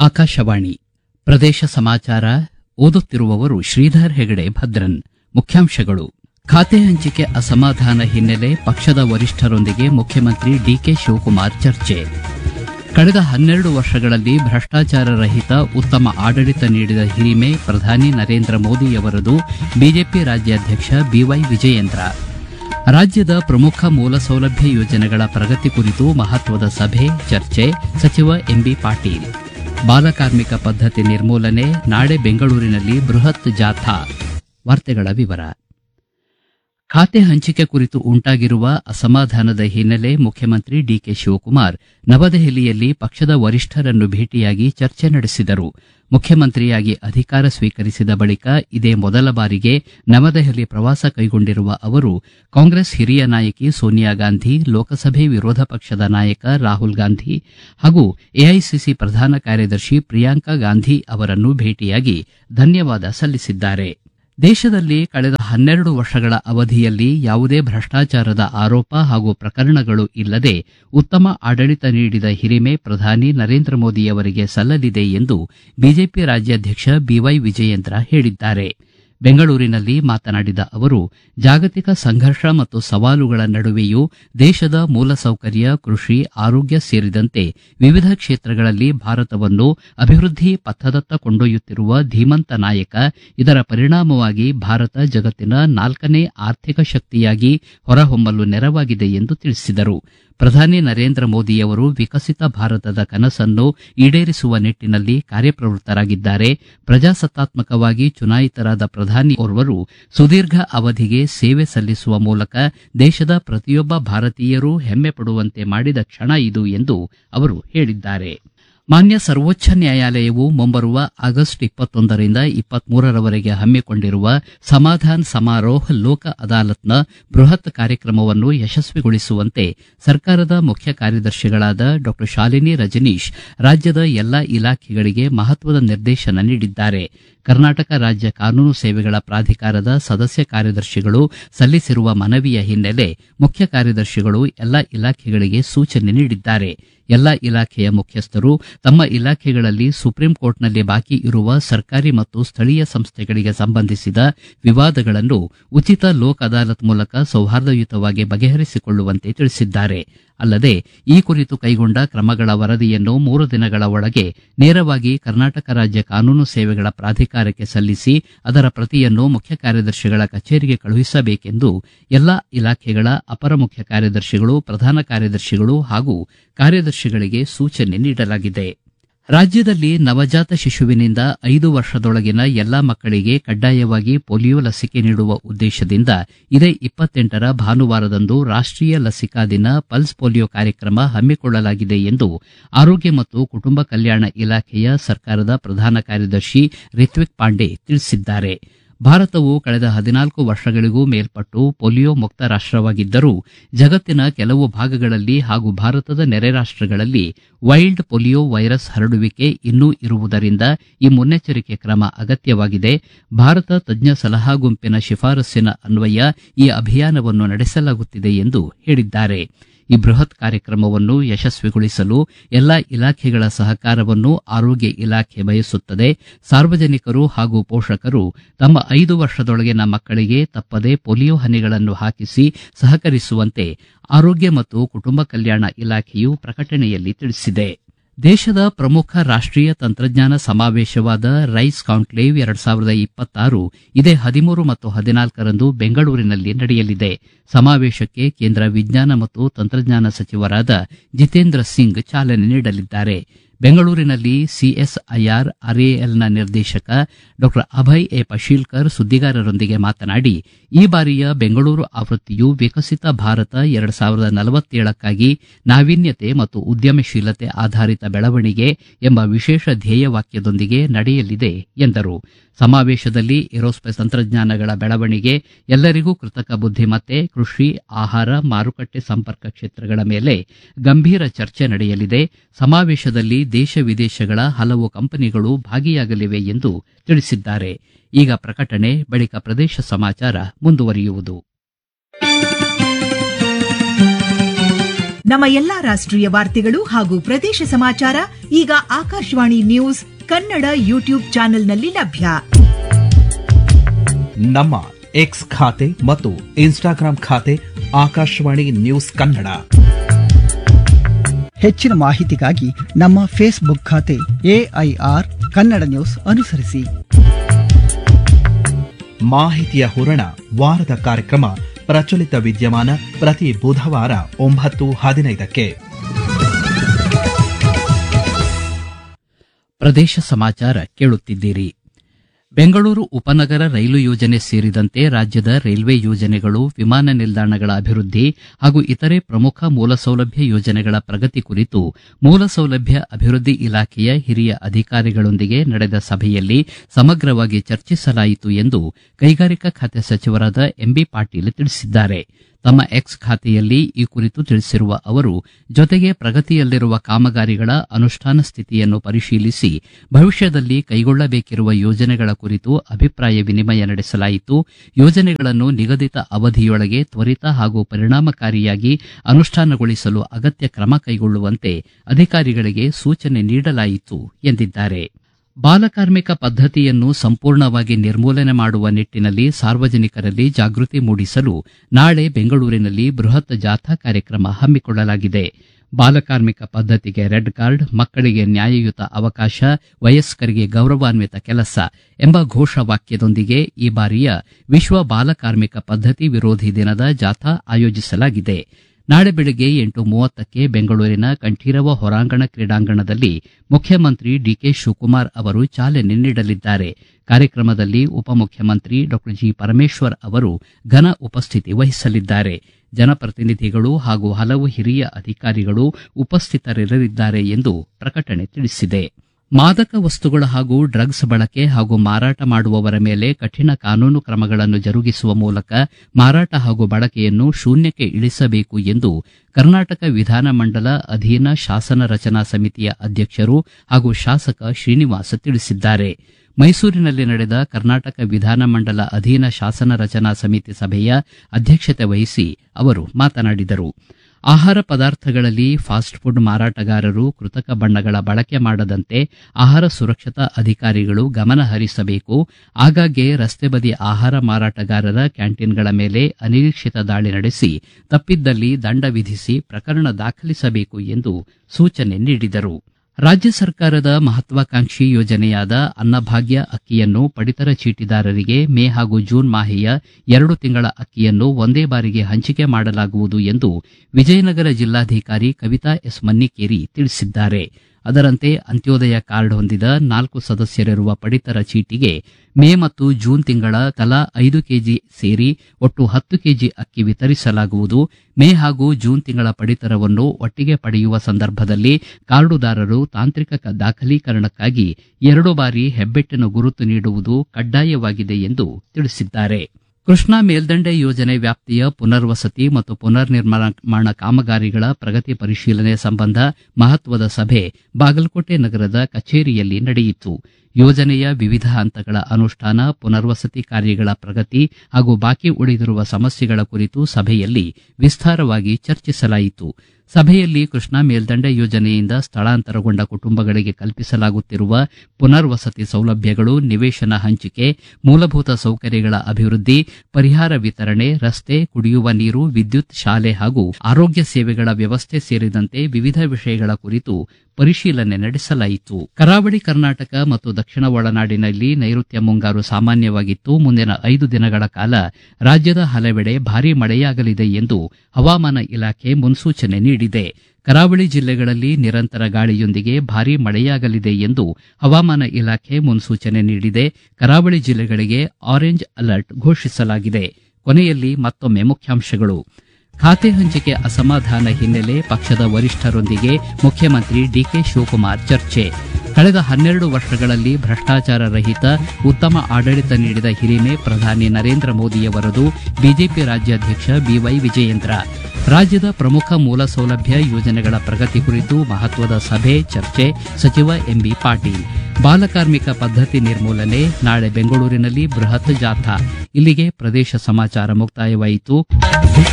ಆಕಾಶವಾಣಿ ಪ್ರದೇಶ ಸಮಾಚಾರ ಓದುತ್ತಿರುವವರು ಶ್ರೀಧರ್ ಹೆಗಡೆ ಭದ್ರನ್ ಮುಖ್ಯಾಂಶಗಳು ಖಾತೆ ಹಂಚಿಕೆ ಅಸಮಾಧಾನ ಹಿನ್ನೆಲೆ ಪಕ್ಷದ ವರಿಷ್ಠರೊಂದಿಗೆ ಮುಖ್ಯಮಂತ್ರಿ ಡಿಕೆ ಶಿವಕುಮಾರ್ ಚರ್ಚೆ ಕಳೆದ ಹನ್ನೆರಡು ವರ್ಷಗಳಲ್ಲಿ ಭ್ರಷ್ಟಾಚಾರ ರಹಿತ ಉತ್ತಮ ಆಡಳಿತ ನೀಡಿದ ಹಿರಿಮೆ ಪ್ರಧಾನಿ ನರೇಂದ್ರ ಮೋದಿಯವರದು ಬಿಜೆಪಿ ರಾಜ್ಯಾಧ್ಯಕ್ಷ ಬಿವೈ ವಿಜಯೇಂದ್ರ ರಾಜ್ಯದ ಪ್ರಮುಖ ಮೂಲ ಸೌಲಭ್ಯ ಯೋಜನೆಗಳ ಪ್ರಗತಿ ಕುರಿತು ಮಹತ್ವದ ಸಭೆ ಚರ್ಚೆ ಸಚಿವ ಎಂಬಿ ಪಾಟೀಲ್ ಬಾಲಕಾರ್ಮಿಕ ಪದ್ಧತಿ ನಿರ್ಮೂಲನೆ ನಾಳೆ ಬೆಂಗಳೂರಿನಲ್ಲಿ ಬೃಹತ್ ಜಾಥಾ ವಾರ್ತೆಗಳ ವಿವರ ಖಾತೆ ಹಂಚಿಕೆ ಕುರಿತು ಉಂಟಾಗಿರುವ ಅಸಮಾಧಾನದ ಹಿನ್ನೆಲೆ ಮುಖ್ಯಮಂತ್ರಿ ಡಿಕೆ ಶಿವಕುಮಾರ್ ನವದೆಹಲಿಯಲ್ಲಿ ಪಕ್ಷದ ವರಿಷ್ಠರನ್ನು ಭೇಟಿಯಾಗಿ ಚರ್ಚೆ ನಡೆಸಿದರು ಮುಖ್ಯಮಂತ್ರಿಯಾಗಿ ಅಧಿಕಾರ ಸ್ವೀಕರಿಸಿದ ಬಳಿಕ ಇದೇ ಮೊದಲ ಬಾರಿಗೆ ನವದೆಹಲಿ ಪ್ರವಾಸ ಕೈಗೊಂಡಿರುವ ಅವರು ಕಾಂಗ್ರೆಸ್ ಹಿರಿಯ ನಾಯಕಿ ಸೋನಿಯಾ ಗಾಂಧಿ ಲೋಕಸಭೆ ವಿರೋಧ ಪಕ್ಷದ ನಾಯಕ ರಾಹುಲ್ ಗಾಂಧಿ ಹಾಗೂ ಎಐಸಿಸಿ ಪ್ರಧಾನ ಕಾರ್ಯದರ್ಶಿ ಪ್ರಿಯಾಂಕಾ ಗಾಂಧಿ ಅವರನ್ನು ಭೇಟಿಯಾಗಿ ಧನ್ಯವಾದ ಸಲ್ಲಿಸಿದ್ದಾರೆ ದೇಶದಲ್ಲಿ ಕಳೆದ ಹನ್ನೆರಡು ವರ್ಷಗಳ ಅವಧಿಯಲ್ಲಿ ಯಾವುದೇ ಭ್ರಷ್ಟಾಚಾರದ ಆರೋಪ ಹಾಗೂ ಪ್ರಕರಣಗಳು ಇಲ್ಲದೆ ಉತ್ತಮ ಆಡಳಿತ ನೀಡಿದ ಹಿರಿಮೆ ಪ್ರಧಾನಿ ನರೇಂದ್ರ ಮೋದಿಯವರಿಗೆ ಸಲ್ಲಲಿದೆ ಎಂದು ಬಿಜೆಪಿ ರಾಜ್ಯಾಧ್ಯಕ್ಷ ಬಿವೈ ವಿಜಯೇಂದ್ರ ಹೇಳಿದ್ದಾರೆ ಬೆಂಗಳೂರಿನಲ್ಲಿ ಮಾತನಾಡಿದ ಅವರು ಜಾಗತಿಕ ಸಂಘರ್ಷ ಮತ್ತು ಸವಾಲುಗಳ ನಡುವೆಯೂ ದೇಶದ ಮೂಲಸೌಕರ್ಯ ಕೃಷಿ ಆರೋಗ್ಯ ಸೇರಿದಂತೆ ವಿವಿಧ ಕ್ಷೇತ್ರಗಳಲ್ಲಿ ಭಾರತವನ್ನು ಅಭಿವೃದ್ಧಿ ಪಥದತ್ತ ಕೊಂಡೊಯ್ಯುತ್ತಿರುವ ಧೀಮಂತ ನಾಯಕ ಇದರ ಪರಿಣಾಮವಾಗಿ ಭಾರತ ಜಗತ್ತಿನ ನಾಲ್ಕನೇ ಆರ್ಥಿಕ ಶಕ್ತಿಯಾಗಿ ಹೊರಹೊಮ್ಮಲು ನೆರವಾಗಿದೆ ಎಂದು ತಿಳಿಸಿದರು ಪ್ರಧಾನಿ ನರೇಂದ್ರ ಮೋದಿಯವರು ವಿಕಸಿತ ಭಾರತದ ಕನಸನ್ನು ಈಡೇರಿಸುವ ನಿಟ್ಟಿನಲ್ಲಿ ಕಾರ್ಯಪ್ರವೃತ್ತರಾಗಿದ್ದಾರೆ ಪ್ರಜಾಸತ್ತಾತ್ಮಕವಾಗಿ ಚುನಾಯಿತರಾದ ಪ್ರಧಾನಿ ಓರ್ವರು ಸುದೀರ್ಘ ಅವಧಿಗೆ ಸೇವೆ ಸಲ್ಲಿಸುವ ಮೂಲಕ ದೇಶದ ಪ್ರತಿಯೊಬ್ಬ ಭಾರತೀಯರೂ ಹೆಮ್ಮೆ ಪಡುವಂತೆ ಮಾಡಿದ ಕ್ಷಣ ಇದು ಎಂದು ಅವರು ಹೇಳಿದ್ದಾರೆ ಮಾನ್ಯ ಸರ್ವೋಚ್ಚ ನ್ಯಾಯಾಲಯವು ಮುಂಬರುವ ಆಗಸ್ಟ್ ಇಪ್ಪತ್ತೊಂದರಿಂದ ಇಪ್ಪತ್ಮೂರರವರೆಗೆ ಹಮ್ಮಿಕೊಂಡಿರುವ ಸಮಾಧಾನ್ ಸಮಾರೋಹ್ ಲೋಕ ಅದಾಲತ್ನ ಬೃಹತ್ ಕಾರ್ಯಕ್ರಮವನ್ನು ಯಶಸ್ವಿಗೊಳಿಸುವಂತೆ ಸರ್ಕಾರದ ಮುಖ್ಯ ಕಾರ್ಯದರ್ಶಿಗಳಾದ ಡಾ ಶಾಲಿನಿ ರಜನೀಶ್ ರಾಜ್ಯದ ಎಲ್ಲಾ ಇಲಾಖೆಗಳಿಗೆ ಮಹತ್ವದ ನಿರ್ದೇಶನ ನೀಡಿದ್ದಾರೆ ಕರ್ನಾಟಕ ರಾಜ್ಯ ಕಾನೂನು ಸೇವೆಗಳ ಪ್ರಾಧಿಕಾರದ ಸದಸ್ಯ ಕಾರ್ಯದರ್ಶಿಗಳು ಸಲ್ಲಿಸಿರುವ ಮನವಿಯ ಹಿನ್ನೆಲೆ ಮುಖ್ಯ ಕಾರ್ಯದರ್ಶಿಗಳು ಎಲ್ಲ ಇಲಾಖೆಗಳಿಗೆ ಸೂಚನೆ ನೀಡಿದ್ದಾರೆ ಎಲ್ಲ ಇಲಾಖೆಯ ಮುಖ್ಯಸ್ಥರು ತಮ್ಮ ಇಲಾಖೆಗಳಲ್ಲಿ ಸುಪ್ರೀಂ ಕೋರ್ಟ್ನಲ್ಲಿ ಬಾಕಿ ಇರುವ ಸರ್ಕಾರಿ ಮತ್ತು ಸ್ಥಳೀಯ ಸಂಸ್ಥೆಗಳಿಗೆ ಸಂಬಂಧಿಸಿದ ವಿವಾದಗಳನ್ನು ಉಚಿತ ಲೋಕ್ ಅದಾಲತ್ ಮೂಲಕ ಸೌಹಾರ್ದಯುತವಾಗಿ ಬಗೆಹರಿಸಿಕೊಳ್ಳುವಂತೆ ತಿಳಿಸಿದ್ದಾರೆ ಅಲ್ಲದೆ ಈ ಕುರಿತು ಕೈಗೊಂಡ ಕ್ರಮಗಳ ವರದಿಯನ್ನು ಮೂರು ದಿನಗಳ ಒಳಗೆ ನೇರವಾಗಿ ಕರ್ನಾಟಕ ರಾಜ್ಯ ಕಾನೂನು ಸೇವೆಗಳ ಪ್ರಾಧಿಕಾರಕ್ಕೆ ಸಲ್ಲಿಸಿ ಅದರ ಪ್ರತಿಯನ್ನು ಮುಖ್ಯ ಕಾರ್ಯದರ್ಶಿಗಳ ಕಚೇರಿಗೆ ಕಳುಹಿಸಬೇಕೆಂದು ಎಲ್ಲಾ ಇಲಾಖೆಗಳ ಅಪರ ಮುಖ್ಯ ಕಾರ್ಯದರ್ಶಿಗಳು ಪ್ರಧಾನ ಕಾರ್ಯದರ್ಶಿಗಳು ಹಾಗೂ ಕಾರ್ಯದರ್ಶಿಗಳಿಗೆ ಸೂಚನೆ ನೀಡಲಾಗಿದೆ ರಾಜ್ಯದಲ್ಲಿ ನವಜಾತ ಶಿಶುವಿನಿಂದ ಐದು ವರ್ಷದೊಳಗಿನ ಎಲ್ಲಾ ಮಕ್ಕಳಿಗೆ ಕಡ್ಡಾಯವಾಗಿ ಪೋಲಿಯೋ ಲಸಿಕೆ ನೀಡುವ ಉದ್ದೇಶದಿಂದ ಇದೇ ಇಪ್ಪತ್ತೆಂಟರ ಭಾನುವಾರದಂದು ರಾಷ್ಟೀಯ ಲಸಿಕಾ ದಿನ ಪಲ್ಸ್ ಪೋಲಿಯೋ ಕಾರ್ಯಕ್ರಮ ಹಮ್ಮಿಕೊಳ್ಳಲಾಗಿದೆ ಎಂದು ಆರೋಗ್ಯ ಮತ್ತು ಕುಟುಂಬ ಕಲ್ಯಾಣ ಇಲಾಖೆಯ ಸರ್ಕಾರದ ಪ್ರಧಾನ ಕಾರ್ಯದರ್ಶಿ ರಿತ್ವಿಕ್ ಪಾಂಡೆ ತಿಳಿಸಿದ್ದಾರೆ ಭಾರತವು ಕಳೆದ ಹದಿನಾಲ್ಕು ವರ್ಷಗಳಿಗೂ ಮೇಲ್ಪಟ್ಟು ಪೋಲಿಯೋ ಮುಕ್ತ ರಾಷ್ಟವಾಗಿದ್ದರೂ ಜಗತ್ತಿನ ಕೆಲವು ಭಾಗಗಳಲ್ಲಿ ಹಾಗೂ ಭಾರತದ ನೆರೆ ರಾಷ್ಟಗಳಲ್ಲಿ ವೈಲ್ಡ್ ಪೋಲಿಯೋ ವೈರಸ್ ಹರಡುವಿಕೆ ಇನ್ನೂ ಇರುವುದರಿಂದ ಈ ಮುನ್ನೆಚ್ಚರಿಕೆ ಕ್ರಮ ಅಗತ್ಯವಾಗಿದೆ ಭಾರತ ತಜ್ಞ ಸಲಹಾ ಗುಂಪಿನ ಶಿಫಾರಸ್ಸಿನ ಅನ್ವಯ ಈ ಅಭಿಯಾನವನ್ನು ನಡೆಸಲಾಗುತ್ತಿದೆ ಎಂದು ಹೇಳಿದ್ದಾರೆ ಈ ಬೃಹತ್ ಕಾರ್ಯಕ್ರಮವನ್ನು ಯಶಸ್ವಿಗೊಳಿಸಲು ಎಲ್ಲಾ ಇಲಾಖೆಗಳ ಸಹಕಾರವನ್ನು ಆರೋಗ್ಯ ಇಲಾಖೆ ಬಯಸುತ್ತದೆ ಸಾರ್ವಜನಿಕರು ಹಾಗೂ ಪೋಷಕರು ತಮ್ಮ ಐದು ವರ್ಷದೊಳಗಿನ ಮಕ್ಕಳಿಗೆ ತಪ್ಪದೆ ಪೋಲಿಯೋ ಹನಿಗಳನ್ನು ಹಾಕಿಸಿ ಸಹಕರಿಸುವಂತೆ ಆರೋಗ್ಯ ಮತ್ತು ಕುಟುಂಬ ಕಲ್ಯಾಣ ಇಲಾಖೆಯು ಪ್ರಕಟಣೆಯಲ್ಲಿ ತಿಳಿಸಿದೆ ದೇಶದ ಪ್ರಮುಖ ರಾಷ್ಟೀಯ ತಂತ್ರಜ್ಞಾನ ಸಮಾವೇಶವಾದ ರೈಸ್ ಕಾನ್ಕ್ಲೇವ್ ಎರಡ್ ಸಾವಿರದ ಇಪ್ಪತ್ತಾರು ಇದೇ ಹದಿಮೂರು ಮತ್ತು ಹದಿನಾಲ್ಕರಂದು ಬೆಂಗಳೂರಿನಲ್ಲಿ ನಡೆಯಲಿದೆ ಸಮಾವೇಶಕ್ಕೆ ಕೇಂದ್ರ ವಿಜ್ಞಾನ ಮತ್ತು ತಂತ್ರಜ್ಞಾನ ಸಚಿವರಾದ ಜಿತೇಂದ್ರ ಸಿಂಗ್ ಚಾಲನೆ ನೀಡಲಿದ್ದಾರೆ ಬೆಂಗಳೂರಿನಲ್ಲಿ ಸಿಎಸ್ಐಆರ್ ಆರ್ಎಎಲ್ನ ನಿರ್ದೇಶಕ ಡಾ ಅಭಯ್ ಎ ಪಶೀಲ್ಕರ್ ಸುದ್ದಿಗಾರರೊಂದಿಗೆ ಮಾತನಾಡಿ ಈ ಬಾರಿಯ ಬೆಂಗಳೂರು ಆವೃತ್ತಿಯು ವಿಕಸಿತ ಭಾರತ ಎರಡ್ ಸಾವಿರದ ನಲವತ್ತೇಳಕ್ಕಾಗಿ ನಾವೀನ್ಯತೆ ಮತ್ತು ಉದ್ಯಮಶೀಲತೆ ಆಧಾರಿತ ಬೆಳವಣಿಗೆ ಎಂಬ ವಿಶೇಷ ಧ್ಯೇಯವಾಕ್ಯದೊಂದಿಗೆ ನಡೆಯಲಿದೆ ಎಂದರು ಸಮಾವೇಶದಲ್ಲಿ ಏರೋಸ್ಪೇಸ್ ತಂತ್ರಜ್ಞಾನಗಳ ಬೆಳವಣಿಗೆ ಎಲ್ಲರಿಗೂ ಕೃತಕ ಬುದ್ಧಿಮತ್ತೆ ಕೃಷಿ ಆಹಾರ ಮಾರುಕಟ್ಟೆ ಸಂಪರ್ಕ ಕ್ಷೇತ್ರಗಳ ಮೇಲೆ ಗಂಭೀರ ಚರ್ಚೆ ನಡೆಯಲಿದೆ ಸಮಾವೇಶದಲ್ಲಿ ದೇಶ ವಿದೇಶಗಳ ಹಲವು ಕಂಪನಿಗಳು ಭಾಗಿಯಾಗಲಿವೆ ಎಂದು ತಿಳಿಸಿದ್ದಾರೆ ಈಗ ಪ್ರಕಟಣೆ ಬಳಿಕ ಪ್ರದೇಶ ಸಮಾಚಾರ ಮುಂದುವರಿಯುವುದು ನಮ್ಮ ಎಲ್ಲಾ ರಾಷ್ಟ್ರೀಯ ವಾರ್ತೆಗಳು ಹಾಗೂ ಪ್ರದೇಶ ಸಮಾಚಾರ ಈಗ ಆಕಾಶವಾಣಿ ನ್ಯೂಸ್ ಕನ್ನಡ ಯೂಟ್ಯೂಬ್ ಚಾನೆಲ್ನಲ್ಲಿ ಲಭ್ಯ ನಮ್ಮ ಎಕ್ಸ್ ಖಾತೆ ಮತ್ತು ಇನ್ಸ್ಟಾಗ್ರಾಂ ಖಾತೆ ಆಕಾಶವಾಣಿ ನ್ಯೂಸ್ ಕನ್ನಡ ಹೆಚ್ಚಿನ ಮಾಹಿತಿಗಾಗಿ ನಮ್ಮ ಫೇಸ್ಬುಕ್ ಖಾತೆ ಎಐಆರ್ ಕನ್ನಡ ನ್ಯೂಸ್ ಅನುಸರಿಸಿ ಮಾಹಿತಿಯ ಹೂರಣ ವಾರದ ಕಾರ್ಯಕ್ರಮ ಪ್ರಚಲಿತ ವಿದ್ಯಮಾನ ಪ್ರತಿ ಬುಧವಾರ ಒಂಬತ್ತು ಹದಿನೈದಕ್ಕೆ ಪ್ರದೇಶ ಸಮಾಚಾರ ಕೇಳುತ್ತಿದ್ದೀರಿ ಬೆಂಗಳೂರು ಉಪನಗರ ರೈಲು ಯೋಜನೆ ಸೇರಿದಂತೆ ರಾಜ್ಯದ ರೈಲ್ವೆ ಯೋಜನೆಗಳು ವಿಮಾನ ನಿಲ್ದಾಣಗಳ ಅಭಿವೃದ್ಧಿ ಹಾಗೂ ಇತರೆ ಪ್ರಮುಖ ಮೂಲಸೌಲಭ್ಯ ಯೋಜನೆಗಳ ಪ್ರಗತಿ ಕುರಿತು ಮೂಲಸೌಲಭ್ಯ ಅಭಿವೃದ್ಧಿ ಇಲಾಖೆಯ ಹಿರಿಯ ಅಧಿಕಾರಿಗಳೊಂದಿಗೆ ನಡೆದ ಸಭೆಯಲ್ಲಿ ಸಮಗ್ರವಾಗಿ ಚರ್ಚಿಸಲಾಯಿತು ಎಂದು ಕೈಗಾರಿಕಾ ಖಾತೆ ಸಚಿವರಾದ ಎಂಬಿ ಪಾಟೀಲ್ ತಿಳಿಸಿದ್ದಾರೆ ತಮ್ಮ ಎಕ್ಸ್ ಖಾತೆಯಲ್ಲಿ ಈ ಕುರಿತು ತಿಳಿಸಿರುವ ಅವರು ಜೊತೆಗೆ ಪ್ರಗತಿಯಲ್ಲಿರುವ ಕಾಮಗಾರಿಗಳ ಅನುಷ್ಠಾನ ಸ್ಥಿತಿಯನ್ನು ಪರಿಶೀಲಿಸಿ ಭವಿಷ್ಯದಲ್ಲಿ ಕೈಗೊಳ್ಳಬೇಕಿರುವ ಯೋಜನೆಗಳ ಕುರಿತು ಅಭಿಪ್ರಾಯ ವಿನಿಮಯ ನಡೆಸಲಾಯಿತು ಯೋಜನೆಗಳನ್ನು ನಿಗದಿತ ಅವಧಿಯೊಳಗೆ ತ್ವರಿತ ಹಾಗೂ ಪರಿಣಾಮಕಾರಿಯಾಗಿ ಅನುಷ್ಠಾನಗೊಳಿಸಲು ಅಗತ್ಯ ಕ್ರಮ ಕೈಗೊಳ್ಳುವಂತೆ ಅಧಿಕಾರಿಗಳಿಗೆ ಸೂಚನೆ ನೀಡಲಾಯಿತು ಎಂದಿದ್ದಾರೆ ಬಾಲಕಾರ್ಮಿಕ ಪದ್ಧತಿಯನ್ನು ಸಂಪೂರ್ಣವಾಗಿ ನಿರ್ಮೂಲನೆ ಮಾಡುವ ನಿಟ್ಟಿನಲ್ಲಿ ಸಾರ್ವಜನಿಕರಲ್ಲಿ ಜಾಗೃತಿ ಮೂಡಿಸಲು ನಾಳೆ ಬೆಂಗಳೂರಿನಲ್ಲಿ ಬೃಹತ್ ಜಾಥಾ ಕಾರ್ಯಕ್ರಮ ಹಮ್ಮಿಕೊಳ್ಳಲಾಗಿದೆ ಬಾಲಕಾರ್ಮಿಕ ಪದ್ಧತಿಗೆ ರೆಡ್ ಕಾರ್ಡ್ ಮಕ್ಕಳಿಗೆ ನ್ಯಾಯಯುತ ಅವಕಾಶ ವಯಸ್ಕರಿಗೆ ಗೌರವಾನ್ವಿತ ಕೆಲಸ ಎಂಬ ಘೋಷವಾಕ್ಯದೊಂದಿಗೆ ಈ ಬಾರಿಯ ವಿಶ್ವ ಬಾಲಕಾರ್ಮಿಕ ಪದ್ಧತಿ ವಿರೋಧಿ ದಿನದ ಜಾಥಾ ಆಯೋಜಿಸಲಾಗಿದೆ ನಾಳೆ ಬೆಳಗ್ಗೆ ಎಂಟು ಮೂವತ್ತಕ್ಕೆ ಬೆಂಗಳೂರಿನ ಕಂಠೀರವ ಹೊರಾಂಗಣ ಕ್ರೀಡಾಂಗಣದಲ್ಲಿ ಮುಖ್ಯಮಂತ್ರಿ ಡಿಕೆ ಶಿವಕುಮಾರ್ ಅವರು ಚಾಲನೆ ನೀಡಲಿದ್ದಾರೆ ಕಾರ್ಯಕ್ರಮದಲ್ಲಿ ಉಪಮುಖ್ಯಮಂತ್ರಿ ಡಾ ಜಿ ಪರಮೇಶ್ವರ್ ಅವರು ಘನ ಉಪಸ್ಥಿತಿ ವಹಿಸಲಿದ್ದಾರೆ ಜನಪ್ರತಿನಿಧಿಗಳು ಹಾಗೂ ಹಲವು ಹಿರಿಯ ಅಧಿಕಾರಿಗಳು ಉಪಸ್ಥಿತರಿರಲಿದ್ದಾರೆ ಎಂದು ಪ್ರಕಟಣೆ ತಿಳಿಸಿದೆ ಮಾದಕ ವಸ್ತುಗಳ ಹಾಗೂ ಡ್ರಗ್ಸ್ ಬಳಕೆ ಹಾಗೂ ಮಾರಾಟ ಮಾಡುವವರ ಮೇಲೆ ಕಠಿಣ ಕಾನೂನು ಕ್ರಮಗಳನ್ನು ಜರುಗಿಸುವ ಮೂಲಕ ಮಾರಾಟ ಹಾಗೂ ಬಳಕೆಯನ್ನು ಶೂನ್ಯಕ್ಕೆ ಇಳಿಸಬೇಕು ಎಂದು ಕರ್ನಾಟಕ ವಿಧಾನಮಂಡಲ ಅಧೀನ ಶಾಸನ ರಚನಾ ಸಮಿತಿಯ ಅಧ್ಯಕ್ಷರು ಹಾಗೂ ಶಾಸಕ ಶ್ರೀನಿವಾಸ್ ತಿಳಿಸಿದ್ದಾರೆ ಮೈಸೂರಿನಲ್ಲಿ ನಡೆದ ಕರ್ನಾಟಕ ವಿಧಾನಮಂಡಲ ಅಧೀನ ಶಾಸನ ರಚನಾ ಸಮಿತಿ ಸಭೆಯ ಅಧ್ಯಕ್ಷತೆ ವಹಿಸಿ ಅವರು ಮಾತನಾಡಿದರು ಆಹಾರ ಪದಾರ್ಥಗಳಲ್ಲಿ ಫಾಸ್ಟ್ ಫುಡ್ ಮಾರಾಟಗಾರರು ಕೃತಕ ಬಣ್ಣಗಳ ಬಳಕೆ ಮಾಡದಂತೆ ಆಹಾರ ಸುರಕ್ಷತಾ ಅಧಿಕಾರಿಗಳು ಗಮನ ಹರಿಸಬೇಕು ಆಗಾಗ್ಗೆ ರಸ್ತೆ ಬದಿ ಆಹಾರ ಮಾರಾಟಗಾರರ ಕ್ಯಾಂಟೀನ್ಗಳ ಮೇಲೆ ಅನಿರೀಕ್ಷಿತ ದಾಳಿ ನಡೆಸಿ ತಪ್ಪಿದ್ದಲ್ಲಿ ದಂಡ ವಿಧಿಸಿ ಪ್ರಕರಣ ದಾಖಲಿಸಬೇಕು ಎಂದು ಸೂಚನೆ ನೀಡಿದರು ರಾಜ್ಯ ಸರ್ಕಾರದ ಮಹತ್ವಾಕಾಂಕ್ಷಿ ಯೋಜನೆಯಾದ ಅನ್ನಭಾಗ್ಯ ಅಕ್ಕಿಯನ್ನು ಪಡಿತರ ಚೀಟಿದಾರರಿಗೆ ಮೇ ಹಾಗೂ ಜೂನ್ ಮಾಹೆಯ ಎರಡು ತಿಂಗಳ ಅಕ್ಕಿಯನ್ನು ಒಂದೇ ಬಾರಿಗೆ ಹಂಚಿಕೆ ಮಾಡಲಾಗುವುದು ಎಂದು ವಿಜಯನಗರ ಜಿಲ್ಲಾಧಿಕಾರಿ ಕವಿತಾ ಎಸ್ ಮನ್ನಿಕೇರಿ ತಿಳಿಸಿದ್ದಾರೆ ಅದರಂತೆ ಅಂತ್ಯೋದಯ ಕಾರ್ಡ್ ಹೊಂದಿದ ನಾಲ್ಕು ಸದಸ್ಯರಿರುವ ಪಡಿತರ ಚೀಟಿಗೆ ಮೇ ಮತ್ತು ಜೂನ್ ತಿಂಗಳ ತಲಾ ಐದು ಕೆಜಿ ಸೇರಿ ಒಟ್ಟು ಹತ್ತು ಕೆಜಿ ಅಕ್ಕಿ ವಿತರಿಸಲಾಗುವುದು ಮೇ ಹಾಗೂ ಜೂನ್ ತಿಂಗಳ ಪಡಿತರವನ್ನು ಒಟ್ಟಿಗೆ ಪಡೆಯುವ ಸಂದರ್ಭದಲ್ಲಿ ಕಾರ್ಡುದಾರರು ತಾಂತ್ರಿಕ ಕ- ದಾಖಲೀಕರಣಕ್ಕಾಗಿ ಎರಡು ಬಾರಿ ಹೆಬ್ಬೆಟ್ಟಿನ ಗುರುತು ನೀಡುವುದು ಕಡ್ಡಾಯವಾಗಿದೆ ಎಂದು ತಿಳಿಸಿದ್ದಾರೆ ಕೃಷ್ಣಾ ಮೇಲ್ದಂಡೆ ಯೋಜನೆ ವ್ಯಾಪ್ತಿಯ ಪುನರ್ವಸತಿ ಮತ್ತು ಪುನರ್ ನಿರ್ಮಾಣ ಕಾಮಗಾರಿಗಳ ಪ್ರಗತಿ ಪರಿಶೀಲನೆ ಸಂಬಂಧ ಮಹತ್ವದ ಸಭೆ ಬಾಗಲಕೋಟೆ ನಗರದ ಕಚೇರಿಯಲ್ಲಿ ನಡೆಯಿತು ಯೋಜನೆಯ ವಿವಿಧ ಹಂತಗಳ ಅನುಷ್ಠಾನ ಪುನರ್ವಸತಿ ಕಾರ್ಯಗಳ ಪ್ರಗತಿ ಹಾಗೂ ಬಾಕಿ ಉಳಿದಿರುವ ಸಮಸ್ಯೆಗಳ ಕುರಿತು ಸಭೆಯಲ್ಲಿ ವಿಸ್ತಾರವಾಗಿ ಚರ್ಚಿಸಲಾಯಿತು ಸಭೆಯಲ್ಲಿ ಕೃಷ್ಣಾ ಮೇಲ್ದಂಡೆ ಯೋಜನೆಯಿಂದ ಸ್ಥಳಾಂತರಗೊಂಡ ಕುಟುಂಬಗಳಿಗೆ ಕಲ್ಪಿಸಲಾಗುತ್ತಿರುವ ಪುನರ್ವಸತಿ ಸೌಲಭ್ಯಗಳು ನಿವೇಶನ ಹಂಚಿಕೆ ಮೂಲಭೂತ ಸೌಕರ್ಯಗಳ ಅಭಿವೃದ್ಧಿ ಪರಿಹಾರ ವಿತರಣೆ ರಸ್ತೆ ಕುಡಿಯುವ ನೀರು ವಿದ್ಯುತ್ ಶಾಲೆ ಹಾಗೂ ಆರೋಗ್ಯ ಸೇವೆಗಳ ವ್ಯವಸ್ಥೆ ಸೇರಿದಂತೆ ವಿವಿಧ ವಿಷಯಗಳ ಕುರಿತು ಪರಿಶೀಲನೆ ನಡೆಸಲಾಯಿತು ಕರಾವಳಿ ಕರ್ನಾಟಕ ಮತ್ತು ದಕ್ಷಿಣ ಒಳನಾಡಿನಲ್ಲಿ ನೈಋತ್ಯ ಮುಂಗಾರು ಸಾಮಾನ್ಯವಾಗಿತ್ತು ಮುಂದಿನ ಐದು ದಿನಗಳ ಕಾಲ ರಾಜ್ಯದ ಹಲವೆಡೆ ಭಾರೀ ಮಳೆಯಾಗಲಿದೆ ಎಂದು ಹವಾಮಾನ ಇಲಾಖೆ ಮುನ್ಸೂಚನೆ ನೀಡಿದೆ ಕರಾವಳಿ ಜಿಲ್ಲೆಗಳಲ್ಲಿ ನಿರಂತರ ಗಾಳಿಯೊಂದಿಗೆ ಭಾರೀ ಮಳೆಯಾಗಲಿದೆ ಎಂದು ಹವಾಮಾನ ಇಲಾಖೆ ಮುನ್ಸೂಚನೆ ನೀಡಿದೆ ಕರಾವಳಿ ಜಿಲ್ಲೆಗಳಿಗೆ ಆರೆಂಜ್ ಅಲರ್ಟ್ ಘೋಷಿಸಲಾಗಿದೆ ಕೊನೆಯಲ್ಲಿ ಮತ್ತೊಮ್ಮೆ ಮುಖ್ಯಾಂಶಗಳು ಖಾತೆ ಹಂಚಿಕೆ ಅಸಮಾಧಾನ ಹಿನ್ನೆಲೆ ಪಕ್ಷದ ವರಿಷ್ಠರೊಂದಿಗೆ ಮುಖ್ಯಮಂತ್ರಿ ಡಿಕೆ ಶಿವಕುಮಾರ್ ಚರ್ಚೆ ಕಳೆದ ಹನ್ನೆರಡು ವರ್ಷಗಳಲ್ಲಿ ಭ್ರಷ್ಟಾಚಾರ ರಹಿತ ಉತ್ತಮ ಆಡಳಿತ ನೀಡಿದ ಹಿರಿಮೆ ಪ್ರಧಾನಿ ನರೇಂದ್ರ ಮೋದಿಯವರದು ಬಿಜೆಪಿ ರಾಜ್ಯಾಧ್ಯಕ್ಷ ಬಿವೈ ವಿಜಯೇಂದ್ರ ರಾಜ್ಯದ ಪ್ರಮುಖ ಮೂಲ ಸೌಲಭ್ಯ ಯೋಜನೆಗಳ ಪ್ರಗತಿ ಕುರಿತು ಮಹತ್ವದ ಸಭೆ ಚರ್ಚೆ ಸಚಿವ ಎಂಬಿ ಪಾಟೀಲ್ ಬಾಲಕಾರ್ಮಿಕ ಪದ್ಧತಿ ನಿರ್ಮೂಲನೆ ನಾಳೆ ಬೆಂಗಳೂರಿನಲ್ಲಿ ಬೃಹತ್ ಜಾಥಾ ಇಲ್ಲಿಗೆ ಪ್ರದೇಶ ಸಮಾಚಾರ ಮುಕ್ತಾಯವಾಯಿತು